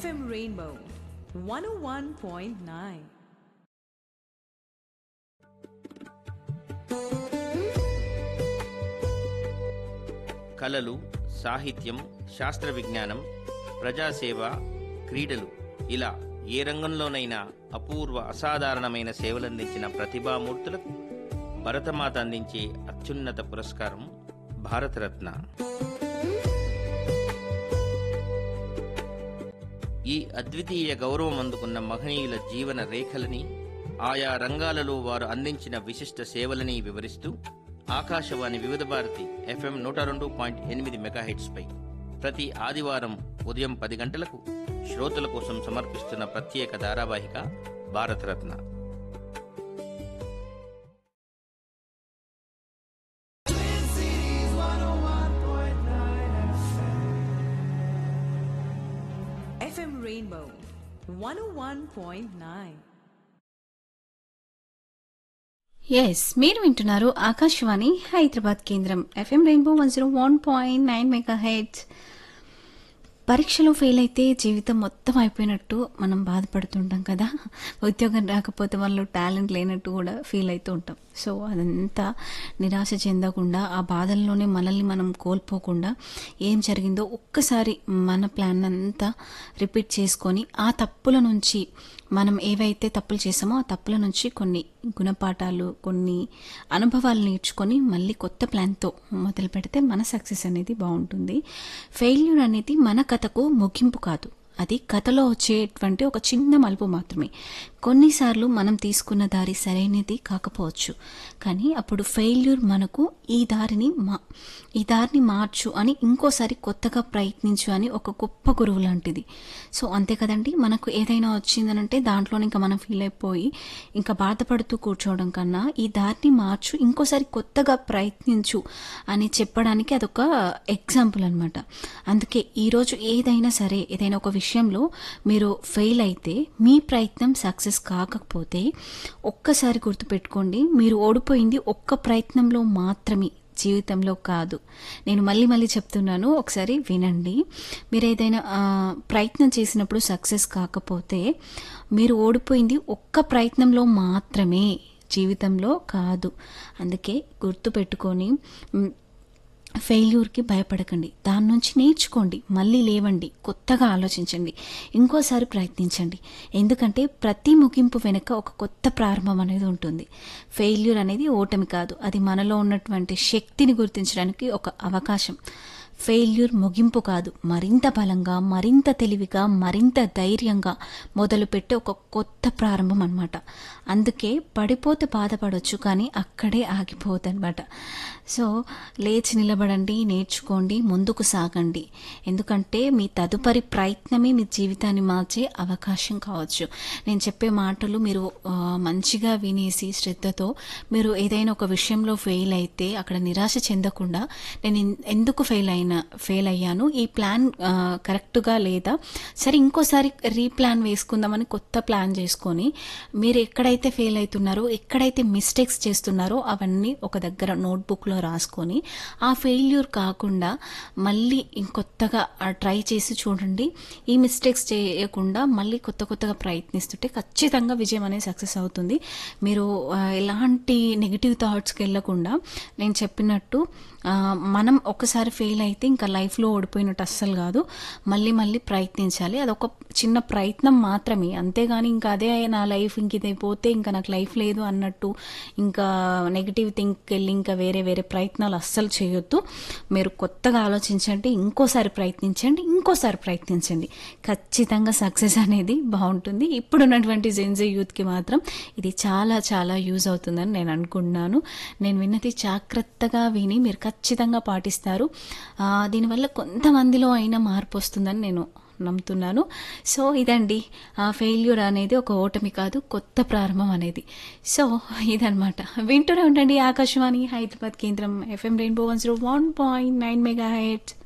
FM Rainbow 101.9. కళలు సాహిత్యం శాస్త్ర విజ్ఞానం ప్రజాసేవ క్రీడలు ఇలా ఏ రంగంలోనైనా అపూర్వ అసాధారణమైన సేవలందించిన ప్రతిభామూర్తులకు భరతమాత అందించే అత్యున్నత పురస్కారం భారతరత్న ఈ అద్వితీయ గౌరవం అందుకున్న మహనీయుల జీవన రేఖలని ఆయా రంగాలలో వారు అందించిన విశిష్ట సేవలని వివరిస్తూ ఆకాశవాణి వివిధ భారతి ఎఫ్ఎం నూట రెండు పాయింట్ ఎనిమిది మెగాహెట్స్పై ప్రతి ఆదివారం ఉదయం పది గంటలకు శ్రోతల కోసం సమర్పిస్తున్న ప్రత్యేక ధారావాహిక భారతరత్న FM Rainbow 101.9. ఎస్ మీరు వింటున్నారు ఆకాశవాణి హైదరాబాద్ కేంద్రం FM rainbow one zero one point nine mega heads పరీక్షలో ఫెయిల్ అయితే జీవితం మొత్తం అయిపోయినట్టు మనం బాధపడుతుంటాం కదా ఉద్యోగం రాకపోతే వాళ్ళు టాలెంట్ లేనట్టు కూడా ఫీల్ అవుతూ ఉంటాం సో అదంతా నిరాశ చెందకుండా ఆ బాధల్లోనే మనల్ని మనం కోల్పోకుండా ఏం జరిగిందో ఒక్కసారి మన ప్లాన్ అంతా రిపీట్ చేసుకొని ఆ తప్పుల నుంచి మనం ఏవైతే తప్పులు చేసామో ఆ తప్పుల నుంచి కొన్ని గుణపాఠాలు కొన్ని అనుభవాలు నేర్చుకొని మళ్ళీ కొత్త ప్లాన్తో మొదలు పెడితే మన సక్సెస్ అనేది బాగుంటుంది ఫెయిల్యూర్ అనేది మన కథకు ముగింపు కాదు అది కథలో వచ్చేటువంటి ఒక చిన్న మలుపు మాత్రమే కొన్నిసార్లు మనం తీసుకున్న దారి సరైనది కాకపోవచ్చు కానీ అప్పుడు ఫెయిల్యూర్ మనకు ఈ దారిని మా ఈ దారిని మార్చు అని ఇంకోసారి కొత్తగా ప్రయత్నించు అని ఒక గొప్ప గురువు లాంటిది సో అంతే కదండి మనకు ఏదైనా వచ్చిందనంటే దాంట్లో ఇంకా మనం ఫీల్ అయిపోయి ఇంకా బాధపడుతూ కూర్చోవడం కన్నా ఈ దారిని మార్చు ఇంకోసారి కొత్తగా ప్రయత్నించు అని చెప్పడానికి అదొక ఎగ్జాంపుల్ అనమాట అందుకే ఈరోజు ఏదైనా సరే ఏదైనా ఒక విషయంలో మీరు ఫెయిల్ అయితే మీ ప్రయత్నం సక్సెస్ కాకపోతే ఒక్కసారి గుర్తుపెట్టుకోండి మీరు ఓడిపోయింది ఒక్క ప్రయత్నంలో మాత్రమే జీవితంలో కాదు నేను మళ్ళీ మళ్ళీ చెప్తున్నాను ఒకసారి వినండి మీరు ఏదైనా ఆ, ప్రయత్నం చేసినప్పుడు సక్సెస్ కాకపోతే మీరు ఓడిపోయింది ఒక్క ప్రయత్నంలో మాత్రమే జీవితంలో కాదు అందుకే గుర్తుపెట్టుకొని మ్, ఫెయిల్యూర్కి భయపడకండి దాని నుంచి నేర్చుకోండి మళ్ళీ లేవండి కొత్తగా ఆలోచించండి ఇంకోసారి ప్రయత్నించండి ఎందుకంటే ప్రతి ముగింపు వెనుక ఒక కొత్త ప్రారంభం అనేది ఉంటుంది ఫెయిల్యూర్ అనేది ఓటమి కాదు అది మనలో ఉన్నటువంటి శక్తిని గుర్తించడానికి ఒక అవకాశం ఫెయిల్యూర్ ముగింపు కాదు మరింత బలంగా మరింత తెలివిగా మరింత ధైర్యంగా మొదలుపెట్టే ఒక కొత్త ప్రారంభం అనమాట అందుకే పడిపోతే బాధపడవచ్చు కానీ అక్కడే ఆగిపోవద్దు అనమాట సో లేచి నిలబడండి నేర్చుకోండి ముందుకు సాగండి ఎందుకంటే మీ తదుపరి ప్రయత్నమే మీ జీవితాన్ని మార్చే అవకాశం కావచ్చు నేను చెప్పే మాటలు మీరు ఆ, మంచిగా వినేసి శ్రద్ధతో మీరు ఏదైనా ఒక విషయంలో ఫెయిల్ అయితే అక్కడ నిరాశ చెందకుండా నేను ఎన్- ఎందుకు ఫెయిల్ అయినా ఫెయిల్ అయ్యాను ఈ ప్లాన్ ఆ, కరెక్ట్గా లేదా సరే ఇంకోసారి రీప్లాన్ వేసుకుందామని కొత్త ప్లాన్ చేసుకొని మీరు ఎక్కడైతే ఫెయిల్ అవుతున్నారో ఎక్కడైతే మిస్టేక్స్ చేస్తున్నారో అవన్నీ ఒక దగ్గర నోట్బుక్లో రాసుకొని ఆ ఫెయిల్యూర్ కాకుండా మళ్ళీ ఇంకొత్తగా ట్రై చేసి చూడండి ఈ మిస్టేక్స్ చేయకుండా మళ్ళీ కొత్త కొత్తగా ప్రయత్నిస్తుంటే ఖచ్చితంగా విజయం అనేది సక్సెస్ అవుతుంది మీరు ఆ, ఎలాంటి నెగిటివ్ థాట్స్కి వెళ్ళకుండా నేను చెప్పినట్టు ఆ, మనం ఒకసారి ఫెయిల్ అయితే ఇంకా లైఫ్లో ఓడిపోయినట్టు అస్సలు కాదు మళ్ళీ మళ్ళీ ప్రయత్నించాలి అదొక చిన్న ప్రయత్నం మాత్రమే అంతేగాని ఇంకా అదే నా లైఫ్ ఇంక ఇది పోతే ఇంకా నాకు లైఫ్ లేదు అన్నట్టు ఇంకా నెగిటివ్ థింక్ వెళ్ళి ఇంకా వేరే వేరే ప్రయత్నాలు అస్సలు చేయొద్దు మీరు కొత్తగా ఆలోచించండి ఇంకోసారి ప్రయత్నించండి ఇంకోసారి ప్రయత్నించండి ఖచ్చితంగా సక్సెస్ అనేది బాగుంటుంది ఇప్పుడున్నటువంటి జెన్జీ యూత్కి మాత్రం ఇది చాలా చాలా యూజ్ అవుతుందని నేను అనుకుంటున్నాను నేను విన్నది జాగ్రత్తగా విని మీరు ఖచ్చితంగా పాటిస్తారు ఆ, దీనివల్ల కొంతమందిలో అయినా మార్పు వస్తుందని నేను నమ్ముతున్నాను సో ఇదండి ఆ ఫెయిల్యూర్ అనేది ఒక ఓటమి కాదు కొత్త ప్రారంభం అనేది సో ఇదనమాట వింటూనే ఉండండి ఆకాశవాణి హైదరాబాద్ కేంద్రం FM rainbow one zero one point nine mega heads